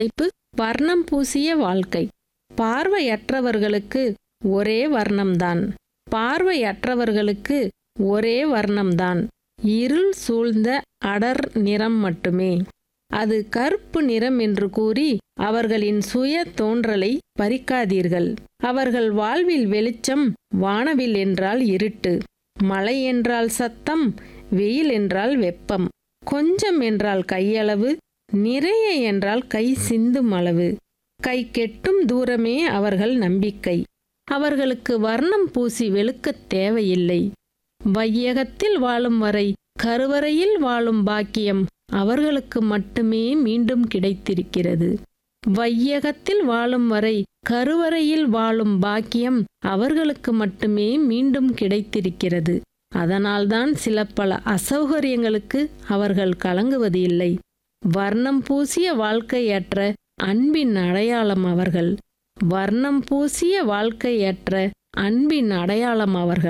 தலைப்பு வர்ணம் பூசிய வாழ்க்கை பார்வையற்றவர்களுக்கு ஒரே வர்ணம்தான் பார்வையற்றவர்களுக்கு ஒரே வர்ணம்தான் இருள் சூழ்ந்த அடர் நிறம் மட்டுமே அது கருப்பு நிறம் என்று கூறி அவர்களின் சுய தோன்றலை பறிக்காதீர்கள் அவர்கள் வாழ்வில் வெளிச்சம் வானவில் என்றால் இருட்டு மழை என்றால் சத்தம் வெயில் என்றால் வெப்பம் கொஞ்சம் என்றால் கையளவு நிறைய என்றால் கை சிந்தும் அளவு கை கெட்டும் தூரமே அவர்கள் நம்பிக்கை அவர்களுக்கு வர்ணம் பூசி வெளுக்கத் தேவையில்லை வையகத்தில் வாழும் வரை கருவறையில் வாழும் பாக்கியம் அவர்களுக்கு மட்டுமே மீண்டும் கிடைத்திருக்கிறது வையகத்தில் வாழும் வரை கருவறையில் வாழும் பாக்கியம் அவர்களுக்கு மட்டுமே மீண்டும் கிடைத்திருக்கிறது அதனால்தான் சில பல அசௌகரியங்களுக்கு அவர்கள் கலங்குவது இல்லை வர்ணம் பூசிய வாழ்க்கையற்ற அன்பின் அடையாளம் அவர்கள் வர்ணம் பூசிய வாழ்க்கையற்ற அன்பின் அடையாளம் அவர்கள்